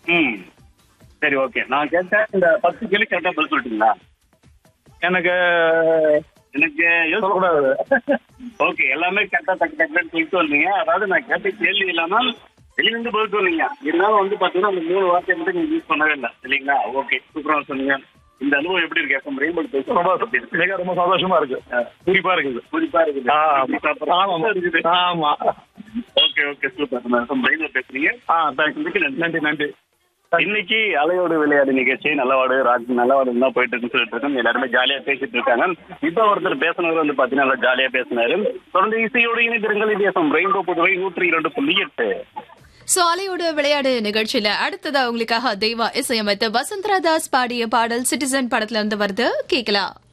ம் சரி ஓகே நான் கேட்டேன் இந்த பத்து கேள்வி கரெக்டா பதில் சொல்லிட்டீங்களா எனக்கு எனக்கு சொல்லக்கூடாது ஓகே எல்லாமே கரெக்டா டக்கு டக்குன்னு சொல்லிட்டு வந்தீங்க அதாவது நான் கேட்ட கேள்வி இல்லாமல் வெளியிருந்து பதில் சொன்னீங்க இருந்தாலும் வந்து பாத்தீங்கன்னா அந்த மூணு வார்த்தையை மட்டும் நீங்க யூஸ் பண்ணவே இல்லை இல்லைங்களா ஓகே சூப்பரா சொன்னீங்க இந்த அனுபவம் எப்படி இருக்கு எஃப்எம் ரெயின்போ ரொம்ப எப்படி இருக்கு மிக ரொம்ப சந்தோஷமா இருக்கு குறிப்பா இருக்குது குறிப்பா இருக்குது ஆ, ஆமா இருக்குது ஆமா okay okay super FM rainbow பேசுறீங்க ஆ தேங்க்ஸ் நன்றி நன்றி இன்னைக்கு அலையோடு விளையாடு நிகழ்ச்சி நல்லவாடு ராஜ் நல்லவாடு தான் போயிட்டு இருக்குன்னு சொல்லிட்டு இருக்கோம் எல்லாருமே ஜாலியா பேசிட்டு இருக்காங்க இப்ப ஒருத்தர் பேசினவர் வந்து பாத்தீங்கன்னா நல்லா ஜாலியா பேசினாரு தொடர்ந்து இசையோடு இணைந்திருங்கள் இது எஃப்எம் ரெயின்போ புதுவை நூற்றி இரண்டு புள்ளி எட்டு சோ அலையோட விளையாடு நிகழ்ச்சியில அடுத்ததா உங்களுக்காக தெய்வா இசையமைத்து வசந்தரா தாஸ் பாடிய பாடல் சிட்டிசன் படத்துல இருந்து வருது கேக்கலாம்